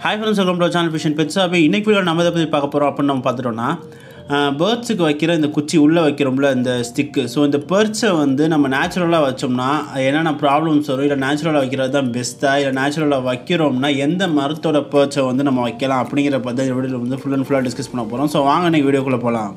hi friends welcome to channel fishin pets அப்போ இன்னைக்கு video நம்ம எதை பற்றி பார்க்க போகிறோம் அப்படின்னு நம்ம பார்த்துட்டோம்னா பேர்ட்ஸுக்கு வைக்கிற இந்த குச்சி உள்ளே வைக்கிறோம்ல இந்த ஸ்டிக்கு ஸோ இந்த பெர்ட்ஸை வந்து நம்ம நேச்சுரலாக வச்சோம்னா என்னென்ன ப்ராப்ளம்ஸ் வரும் இல்லை நேச்சுரலாக வைக்கிறது தான் பெஸ்ட்டாக இல்லை நேச்சுரலாக வைக்கிறோம்னா எந்த மரத்தோட பேர்ட்ஸை வந்து நம்ம வைக்கலாம் அப்படிங்கிற பற்றி இந்த வீடியோவில் வந்து ஃபுல் அண்ட் ஃபுல்லாக டிஸ்கஸ் பண்ண போகிறோம் ஸோ வாங்க இன்னைக்கு வீடியோக்குள்ளே போகலாம்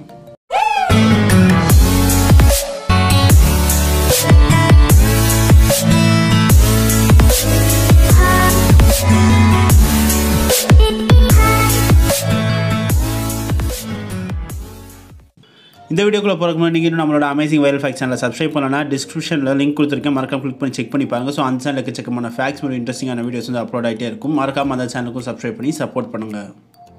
இந்த வீடியோக்குள்ள போகிறதுக்கு முன்னாடி நீங்கள் நம்மளோட அமேசிங் வைரல் ஃபேக்ட் சேனலை சப்ஸ்கிரைப் பண்ணலன்னா டிஸ்கிரிப்ஷனில் லிங்க் கொடுத்துருக்கேன் மறக்காம கிளிக் பண்ணி செக் பண்ணி பாருங்கள் ஸோ அந்த சேனலுக்கு செக் பண்ண ஃபேக்ட்ஸ் மற்றும் இன்ட்ரெஸ்டிங்கான வீடியோஸ் வந்து அப்லோட் ஆகிட்டே இருக்கும் மறக்காம அந்த சேனலுக்கும் சப்ஸ்கிரைப் பண்ணி சப்போர்ட் பண்ணுங்கள்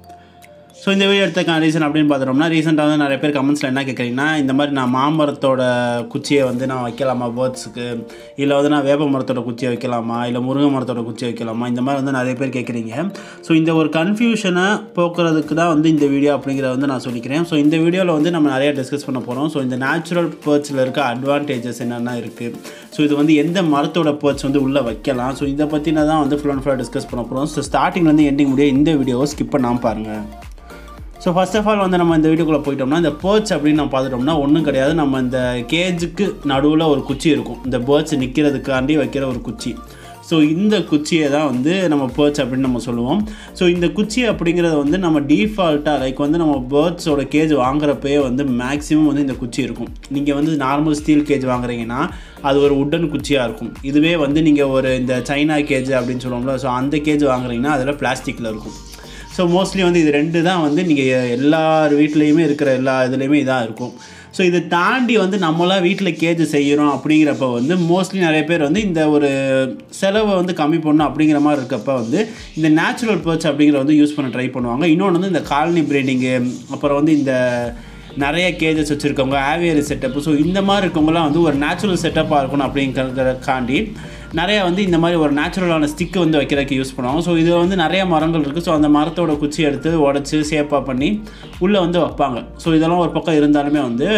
ஸோ இந்த வீடியோ எடுத்தக்கான ரீசன் அப்படின்னு பார்த்துட்டோம்னா ரீசெண்டாக வந்து நிறைய பேர் கமெண்ட்ஸில் என்ன கேட்குறீங்கன்னா இந்த மாதிரி நான் மாமரத்தோட குச்சியை வந்து நான் வைக்கலாமா பேர்ட்ஸுக்கு இல்லை வந்து நான் வேப்ப மரத்தோட குச்சியை வைக்கலாமா இல்லை முருங்கை மரத்தோட குச்சியை வைக்கலாமா இந்த மாதிரி வந்து நிறைய பேர் கேட்குறீங்க ஸோ இந்த ஒரு கன்ஃபியூஷனை போக்குறதுக்கு தான் வந்து இந்த வீடியோ அப்படிங்கிறத வந்து நான் சொல்லிக்கிறேன் ஸோ இந்த வீடியோவில் வந்து நம்ம நிறைய டிஸ்கஸ் பண்ண போகிறோம் ஸோ இந்த நேச்சுரல் பேர்ட்ஸில் இருக்க அட்வான்டேஜஸ் என்னென்ன இருக்குது ஸோ இது வந்து எந்த மரத்தோட பேர்ட்ஸ் வந்து உள்ளே வைக்கலாம் ஸோ இதை பற்றின தான் வந்து ஃபுல் அண்ட் ஃபுல்லாக டிஸ்கஸ் பண்ண போகிறோம் ஸோ ஸ்டார்டிங்லேருந்து எண்டிங் முடிய இந்த வீடியோவை ஸ்கிப் பண்ணாமல் பாருங்கள் ஸோ ஃபர்ஸ்ட் ஆஃப் ஆல் வந்து நம்ம இந்த வீடியோக்குள்ளே போயிட்டோம்னா இந்த பேர்ட்ஸ் அப்படின்னு நம்ம பார்த்துட்டோம்னா ஒன்றும் கிடையாது நம்ம இந்த கேஜுக்கு நடுவில் ஒரு குச்சி இருக்கும் இந்த பேர்ட்ஸ் நிற்கிறதுக்காண்டி வைக்கிற ஒரு குச்சி ஸோ இந்த குச்சியை தான் வந்து நம்ம பேர்ட்ஸ் அப்படின்னு நம்ம சொல்லுவோம் ஸோ இந்த குச்சி அப்படிங்கிறத வந்து நம்ம டீஃபால்ட்டாக லைக் வந்து நம்ம பேர்ட்ஸோட கேஜ் வாங்குறப்பயே வந்து மேக்ஸிமம் வந்து இந்த குச்சி இருக்கும் நீங்கள் வந்து நார்மல் ஸ்டீல் கேஜ் வாங்குறீங்கன்னா அது ஒரு உட்டன் குச்சியாக இருக்கும் இதுவே வந்து நீங்கள் ஒரு இந்த சைனா கேஜ் அப்படின்னு சொல்லுவோம்ல ஸோ அந்த கேஜ் வாங்குறீங்கன்னா அதில் பிளாஸ்டிக்கில் இருக்கும் ஸோ மோஸ்ட்லி வந்து இது ரெண்டு தான் வந்து நீங்கள் எல்லார் வீட்லேயுமே இருக்கிற எல்லா இதுலேயுமே இதாக இருக்கும் ஸோ இதை தாண்டி வந்து நம்மளாம் வீட்டில் கேஜ் செய்கிறோம் அப்படிங்கிறப்ப வந்து மோஸ்ட்லி நிறைய பேர் வந்து இந்த ஒரு செலவை வந்து கம்மி பண்ணணும் அப்படிங்கிற மாதிரி இருக்கப்ப வந்து இந்த நேச்சுரல் பேர்ட்ஸ் அப்படிங்கிற வந்து யூஸ் பண்ண ட்ரை பண்ணுவாங்க இன்னொன்று வந்து இந்த காலனி பிரீடிங்கு அப்புறம் வந்து இந்த நிறைய கேஜஸ் வச்சுருக்கவங்க ஆவியரி செட்டப்பு ஸோ இந்த மாதிரி இருக்கவங்களாம் வந்து ஒரு நேச்சுரல் செட்டப்பாக இருக்கணும் அப்படிங்கிறதுக்காண்டி நிறையா வந்து இந்த மாதிரி ஒரு நேச்சுரலான ஸ்டிக்கு வந்து வைக்கிறதுக்கு யூஸ் பண்ணுவாங்க ஸோ இது வந்து நிறைய மரங்கள் இருக்குது ஸோ அந்த மரத்தோட குச்சி எடுத்து உடச்சி ஷேப்பாக பண்ணி உள்ளே வந்து வைப்பாங்க ஸோ இதெல்லாம் ஒரு பக்கம் இருந்தாலுமே வந்து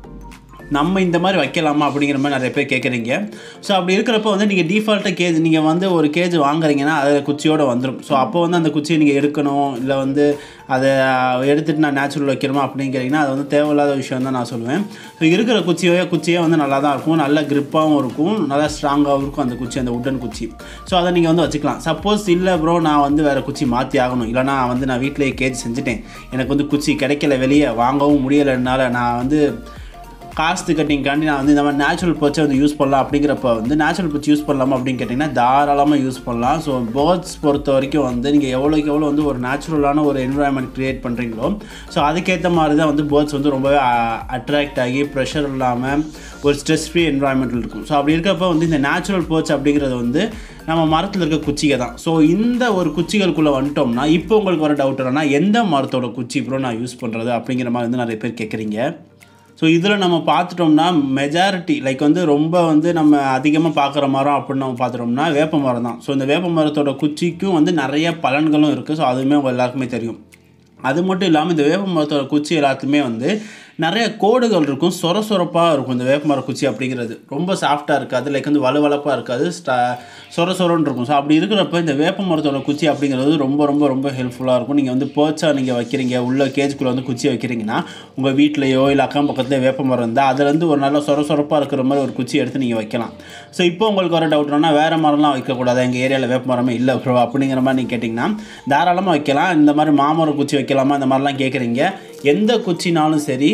நம்ம இந்த மாதிரி வைக்கலாமா அப்படிங்கிற மாதிரி நிறைய பேர் கேட்குறீங்க ஸோ அப்படி இருக்கிறப்ப வந்து நீங்கள் டிஃபால்ட்டாக கேஜ் நீங்கள் வந்து ஒரு கேஜ் வாங்குறீங்கன்னா அதில் குச்சியோடு வந்துடும் ஸோ அப்போ வந்து அந்த குச்சியை நீங்கள் எடுக்கணும் இல்லை வந்து அதை எடுத்துகிட்டு நான் நேச்சுரல் வைக்கணுமா அப்படிங்கிறீங்கன்னா அது வந்து தேவையில்லாத விஷயம் தான் நான் சொல்லுவேன் ஸோ இருக்கிற குச்சியோ குச்சியே வந்து நல்லா தான் இருக்கும் நல்ல கிரிப்பாகவும் இருக்கும் நல்லா ஸ்ட்ராங்காகவும் இருக்கும் அந்த குச்சி அந்த உட்டன் குச்சி ஸோ அதை நீங்கள் வந்து வச்சுக்கலாம் சப்போஸ் இல்லை ப்ரோ நான் வந்து வேறு குச்சி மாற்றி ஆகணும் இல்லைனா வந்து நான் வீட்டிலேயே கேஜ் செஞ்சுட்டேன் எனக்கு வந்து குச்சி கிடைக்கல வெளியே வாங்கவும் முடியலைனால நான் வந்து காஸ்ட் கட்டிங்காண்டி நான் வந்து இந்த மாதிரி நேச்சுரல் பர்ச்சை வந்து யூஸ் பண்ணலாம் அப்படிங்கிறப்ப வந்து நேச்சுரல் பர்ச் யூஸ் பண்ணலாமா அப்படின்னு கேட்டிங்கன்னா தாராளமாக யூஸ் பண்ணலாம் ஸோ பேர்ட்ஸ் பொறுத்த வரைக்கும் வந்து நீங்கள் எவ்வளோக்கு எவ்வளோ வந்து ஒரு நேச்சுரலான ஒரு என்வரான்மெண்ட் க்ரியேட் பண்ணுறீங்களோ ஸோ அதுக்கேற்ற மாதிரி தான் வந்து பேர்ட்ஸ் வந்து ரொம்பவே அட்ராக்ட் ஆகி ப்ரெஷர் இல்லாமல் ஒரு ஸ்ட்ரெஸ் ஃப்ரீ என்வரான்மெண்ட் இருக்கும் ஸோ அப்படி இருக்கப்போ வந்து இந்த நேச்சுரல் பர்ச் அப்படிங்கிறது வந்து நம்ம மரத்தில் இருக்க குச்சிகை தான் ஸோ இந்த ஒரு குச்சிகளுக்குள்ளே வந்துட்டோம்னா இப்போ உங்களுக்கு வர டவுட் என்னன்னா எந்த மரத்தோட குச்சி ப்ரோ நான் யூஸ் பண்ணுறது அப்படிங்கிற மாதிரி வந்து நிறைய பேர் கேட்குறீங்க ஸோ இதில் நம்ம பார்த்துட்டோம்னா மெஜாரிட்டி லைக் வந்து ரொம்ப வந்து நம்ம அதிகமாக பார்க்குற மரம் அப்படின்னு நம்ம பார்த்துட்டோம்னா வேப்ப மரம் தான் ஸோ இந்த வேப்ப மரத்தோட குச்சிக்கும் வந்து நிறைய பலன்களும் இருக்குது ஸோ அதுவுமே உங்கள் எல்லாருக்குமே தெரியும் அது மட்டும் இல்லாமல் இந்த வேப்ப மரத்தோட குச்சி எல்லாத்துலேயுமே வந்து நிறைய கோடுகள் இருக்கும் சொர சொரப்பாக இருக்கும் இந்த வேப்பமர குச்சி அப்படிங்கிறது ரொம்ப சாஃப்டாக இருக்காது லைக் வந்து வலுவலப்பாக இருக்காது ஸ்டா சொர சொரன்னு இருக்கும் ஸோ அப்படி இருக்கிறப்ப இந்த வேப்ப மரத்தோட குச்சி அப்படிங்கிறது ரொம்ப ரொம்ப ரொம்ப ஹெல்ப்ஃபுல்லாக இருக்கும் நீங்கள் வந்து பேர்ச்சாக நீங்கள் வைக்கிறீங்க உள்ள கேஜுக்குள்ளே வந்து குச்சி வைக்கிறீங்கன்னா உங்கள் வீட்லேயோ இல்லை அக்கம் பக்கத்துலேயோ வேப்ப மரம் இருந்தால் அதுலேருந்து ஒரு நல்ல சொர சொரப்பாக இருக்கிற மாதிரி ஒரு குச்சி எடுத்து நீங்கள் வைக்கலாம் ஸோ இப்போ உங்களுக்கு வர டவுட்னா வேறு மரம்லாம் வைக்கக்கூடாது எங்கள் ஏரியாவில் வேப்ப மரமே இல்லை ப்ரோ அப்படிங்கிற மாதிரி நீங்கள் கேட்டிங்கன்னா தாராளமாக வைக்கலாம் இந்த மாதிரி மாமரம் குச்சி வைக்கலாமா இந்த மாதிரிலாம் கேட்குறீங்க எந்த குச்சினாலும் சரி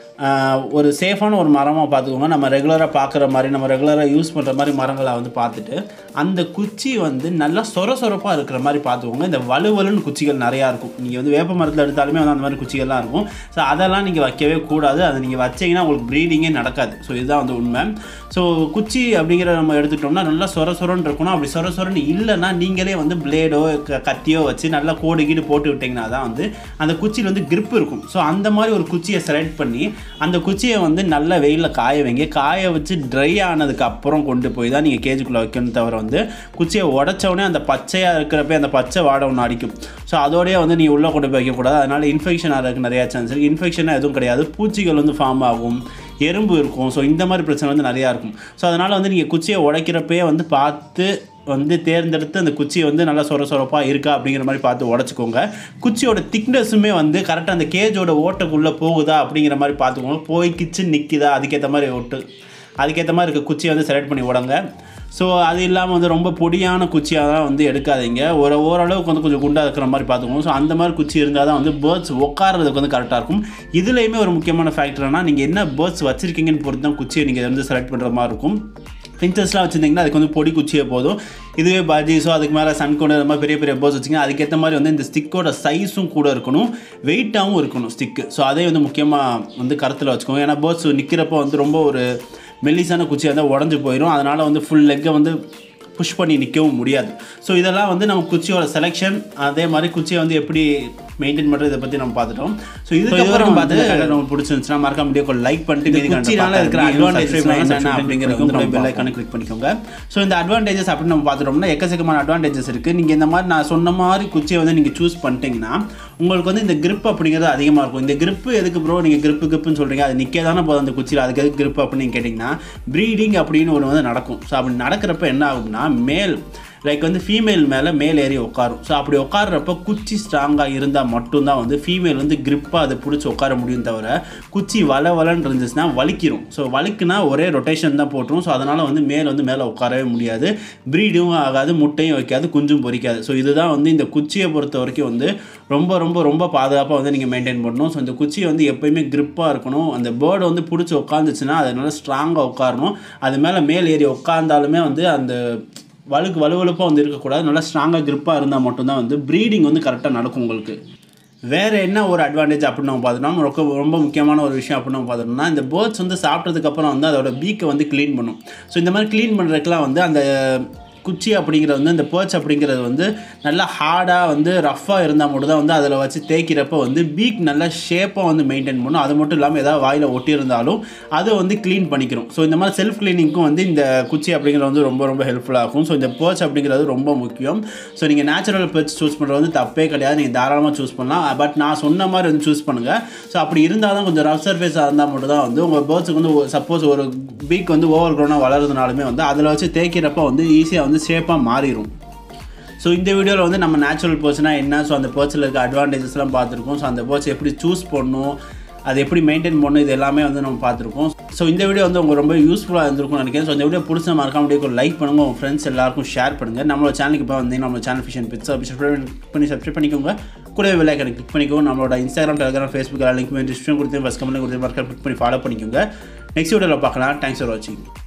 ஒரு சேஃபான ஒரு மரமாக பார்த்துக்கோங்க நம்ம ரெகுலராக பார்க்குற மாதிரி நம்ம ரெகுலராக யூஸ் பண்ணுற மாதிரி மரங்களை வந்து பார்த்துட்டு அந்த குச்சி வந்து நல்லா சொர சொரப்பாக இருக்கிற மாதிரி பார்த்துக்கோங்க இந்த வலுவலுன்னு குச்சிகள் நிறையா இருக்கும் நீங்கள் வந்து வேப்ப மரத்தில் எடுத்தாலுமே வந்து அந்த மாதிரி குச்சிகள்லாம் இருக்கும் ஸோ அதெல்லாம் நீங்கள் வைக்கவே கூடாது அதை நீங்கள் வச்சிங்கன்னா உங்களுக்கு ப்ரீடிங்கே நடக்காது ஸோ இதுதான் வந்து உண்மை ஸோ குச்சி அப்படிங்கிற நம்ம எடுத்துட்டோம்னா நல்லா சொர சொரன்னு இருக்கணும் அப்படி சொர சொரன்னு இல்லைன்னா நீங்களே வந்து பிளேடோ கத்தியோ வச்சு நல்லா கோடு கீடு போட்டு விட்டிங்கன்னா தான் வந்து அந்த குச்சியில் வந்து கிரிப் இருக்கும் ஸோ அந்த மாதிரி ஒரு குச்சியை செலக்ட் பண்ணி அந்த குச்சியை வந்து நல்ல வெயிலில் காய வைங்க காய வச்சு ட்ரை ஆனதுக்கு அப்புறம் கொண்டு போய் தான் நீங்கள் கேஜுக்குள்ளே வைக்கணும் தவிர வந்து குச்சியை உடச்சவுடனே அந்த பச்சையாக இருக்கிறப்ப அந்த பச்சை வாடை ஒன்று அடிக்கும் ஸோ அதோடய வந்து நீ உள்ளே கொண்டு போய் வைக்கக்கூடாது அதனால் இன்ஃபெக்ஷன் ஆகிறதுக்கு நிறையா சான்ஸ் இருக்குது இன்ஃபெக்ஷனாக எதுவும் கிடையாது பூச்சிகள் வந்து ஃபார்ம் ஆகும் எறும்பு இருக்கும் ஸோ இந்த மாதிரி பிரச்சனை வந்து நிறையா இருக்கும் ஸோ அதனால் வந்து நீங்கள் குச்சியை உடைக்கிறப்பே வந்து பார்த்து வந்து தேர்ந்தெடுத்து அந்த குச்சி வந்து நல்லா சொர சொரப்பாக இருக்கா அப்படிங்கிற மாதிரி பார்த்து உடச்சிக்கோங்க குச்சியோட திக்னஸுமே வந்து கரெக்டாக அந்த கேஜோட ஓட்டுக்குள்ளே போகுதா அப்படிங்கிற மாதிரி பார்த்துக்கோங்க போய் கிச்சு நிற்கிதா அதுக்கேற்ற மாதிரி ஓட்டு அதுக்கேற்ற மாதிரி இருக்க குச்சியை வந்து செலக்ட் பண்ணி விடுங்க ஸோ அது இல்லாமல் வந்து ரொம்ப பொடியான குச்சியாக தான் வந்து எடுக்காதீங்க ஒரு ஓரளவுக்கு வந்து கொஞ்சம் குண்டாக இருக்கிற மாதிரி பார்த்துக்கோங்க ஸோ அந்த மாதிரி குச்சி இருந்தால் தான் வந்து பேர்ட்ஸ் உட்காரதுக்கு வந்து கரெக்டாக இருக்கும் இதுலேயுமே ஒரு முக்கியமான ஃபேக்டர்னா நீங்கள் என்ன பேர்ட்ஸ் வச்சுருக்கீங்கன்னு பொறுத்து தான் குச்சியை நீங்கள் வந்து செலக்ட் பண்ணுற மாதிரி இருக்கும் ஃபின்ச்சர்ஸ்லாம் வச்சுருந்தீங்கன்னா அதுக்கு வந்து பொடி குச்சியே போதும் இதுவே பாஜிஸோ அதுக்கு மேலே சன்கோடு அந்த மாதிரி பெரிய பெரிய பேர்ட்ஸ் வச்சிங்க அதுக்கேற்ற மாதிரி வந்து இந்த ஸ்டிக்கோட சைஸும் கூட இருக்கணும் வெயிட்டாகவும் இருக்கணும் ஸ்டிக்கு ஸோ அதே வந்து முக்கியமாக வந்து கருத்தில் வச்சுக்கோங்க ஏன்னா பேர்ட்ஸ் நிற்கிறப்போ வந்து ரொம்ப ஒரு மெல்லிசான குச்சியாக இருந்தால் உடஞ்சி போயிடும் அதனால் வந்து ஃபுல் லெக்கை வந்து புஷ் பண்ணி நிற்கவும் முடியாது ஸோ இதெல்லாம் வந்து நம்ம குச்சியோட செலெக்ஷன் அதே மாதிரி குச்சியை வந்து எப்படி மெயின்டைன் பண்ணுறது இதை பற்றி நம்ம பார்த்துட்டோம் ஸோ இதுக்கப்புறம் பார்த்து உங்களுக்கு பிடிச்சிருந்துச்சுன்னா மறக்காம வீடியோ லைக் பண்ணிட்டு குச்சினால இருக்கிற அட்வான்டேஜ் என்னென்ன அப்படிங்கிறது வந்து பெல் ஐக்கானை கிளிக் பண்ணிக்கோங்க ஸோ இந்த அட்வான்டேஜஸ் அப்படின்னு நம்ம பார்த்துட்டோம்னா எக்கச்சக்கமான அட்வான்டேஜஸ் இருக்குது நீங்கள் இந்த மாதிரி நான் சொன்ன மாதிரி குச்சியை வந்து நீங்கள் சூஸ் பண்ணிட்டீங்கன்னா உங்களுக்கு வந்து இந்த grip அப்படிங்கிறது அதிகமாக இருக்கும் இந்த grip எதுக்கு ப்ரோ நீங்கள் grip gripனு சொல்கிறீங்க அது நிற்க தானே போதும் அந்த குச்சியில் அதுக்கு எதுக்கு grip அப்படின்னு கேட்டிங்கன்னா ப்ரீடிங் அப்படின்னு ஒன்று வந்து நடக்கும் ஸோ அப்படி நடக்கிறப்ப என்ன ஆகும்னா மேல் லைக் வந்து ஃபீமேல் மேலே மேல் ஏறி உட்காரும் ஸோ அப்படி உட்கார்றப்ப குச்சி ஸ்ட்ராங்காக இருந்தால் மட்டும்தான் வந்து ஃபீமேல் வந்து grip-ஆ அதை பிடிச்சி உட்கார முடியும் தவிர குச்சி வள வளன்னு இருந்துச்சுன்னா வலிக்கிரும் ஸோ வலிக்குனா ஒரே ரொட்டேஷன் தான் போட்டுரும் ஸோ அதனால் வந்து மேல் வந்து மேலே உட்காரவே முடியாது ப்ரீடும் ஆகாது முட்டையும் வைக்காது குஞ்சும் பொரிக்காது ஸோ இதுதான் வந்து இந்த குச்சியை பொறுத்த வரைக்கும் வந்து ரொம்ப ரொம்ப ரொம்ப பாதுகாப்பாக வந்து நீங்கள் மெயின்டைன் பண்ணணும் ஸோ இந்த குச்சி வந்து எப்பயுமே grip-ஆ இருக்கணும் அந்த பேர்டு வந்து பிடிச்சி உட்காந்துச்சுன்னா அது நல்லா ஸ்ட்ராங்காக உட்காரணும் அது மேலே மேல் ஏறி உட்காந்தாலுமே வந்து அந்த வலுக்கு வலுவலுப்பாக வந்து இருக்கக்கூடாது நல்லா ஸ்ட்ராங்காக grip-ஆ இருந்தால் மட்டும்தான் வந்து ப்ரீடிங் வந்து கரெக்டாக நடக்கும் உங்களுக்கு வேறு என்ன ஒரு அட்வான்டேஜ் அப்படின்னு நம்ம பார்த்தோம்னா ரொம்ப ரொம்ப முக்கியமான ஒரு விஷயம் அப்படின்னு நம்ம பார்த்தோம்னா இந்த பேர்ட்ஸ் வந்து சாப்பிட்டதுக்கப்புறம் வந்து அதோட பீக்கை வந்து க்ளீன் பண்ணும் ஸோ இந்த மாதிரி க்ளீன் பண்ணுறதுக்குலாம் வந்து அந்த குச்சி அப்படிங்கிறது வந்து இந்த பேர்ச் அப்படிங்கிறது வந்து நல்லா ஹார்டாக வந்து ரஃப்பாக இருந்தால் மட்டும் தான் வந்து அதில் வச்சு தேய்க்கிறப்ப வந்து பீக் நல்லா ஷேப்பாக வந்து மெயின்டைன் பண்ணும் அது மட்டும் இல்லாமல் ஏதாவது வாயில் ஒட்டியிருந்தாலும் அதை வந்து க்ளீன் பண்ணிக்கிறோம் ஸோ இந்த மாதிரி செல்ஃப் க்ளீனிங்க்கும் வந்து இந்த குச்சி அப்படிங்கிறது வந்து ரொம்ப ரொம்ப ஹெல்ப்ஃபுல்லாக இருக்கும் ஸோ இந்த பேர்ச் அப்படிங்கிறது ரொம்ப முக்கியம் ஸோ நீங்கள் நேச்சுரல் பேர்ச் சூஸ் பண்ணுறது வந்து தப்பே கிடையாது நீங்கள் தாராளமாக சூஸ் பண்ணலாம் பட் நான் சொன்ன மாதிரி வந்து சூஸ் பண்ணுங்கள் ஸோ அப்படி இருந்தால் தான் கொஞ்சம் ரஃப் சர்ஃபேஸாக இருந்தால் மட்டும் தான் வந்து உங்கள் பேர்ட்ஸுக்கு வந்து சப்போஸ் ஒரு பீக் வந்து ஓவர் க்ரோனாக வளருதுனாலுமே வந்து அதில் வச்சு தேய்க்கிறப்ப வந்து ஈஸியாக வந்து ஷேப்பாக மாறிடும் ஸோ இந்த வீடியோவில் வந்து நம்ம நேச்சுரல் பர்சனாக என்ன ஸோ அந்த பர்ஸில் இருக்க அட்வான்டேஜஸ்லாம் பார்த்துருக்கோம் ஸோ அந்த பர்ஸ் எப்படி சூஸ் பண்ணணும் அது எப்படி மெயின்டைன் பண்ணணும் இது எல்லாமே வந்து நம்ம பார்த்துருக்கோம் ஸோ இந்த வீடியோ வந்து உங்களுக்கு ரொம்ப யூஸ்ஃபுல்லாக இருந்திருக்கும்னு நினைக்கிறேன் ஸோ இந்த வீடியோ பிடிச்ச மறக்காம வீடியோ லைக் பண்ணுங்கள் உங்கள் ஃப்ரெண்ட்ஸ் எல்லாருக்கும் ஷேர் பண்ணுங்கள் நம்மளோட சேனலுக்கு இப்போ வந்து நம்ம சேனல் ஃபிஷன் பிட்ஸ் சப்ஸ்கிரைப் பண்ணி சப்ஸ்கிரைப் பண்ணிக்கோங்க கூடவே விலைக்கனை கிளிக் பண்ணிக்கோங்க நம்மளோட Instagram Telegram Facebook link description கொடுத்து ஃபஸ்ட் கமெண்ட் கொடுத்து மறக்காம கிளிக் பண்ணி ஃபாலோ பண்ணிக்கோங்க நெக்ஸ்ட் வீடியோவில் பார்க்கலாம் தேங்க்ஸ் ஃபார் வாட்சிங்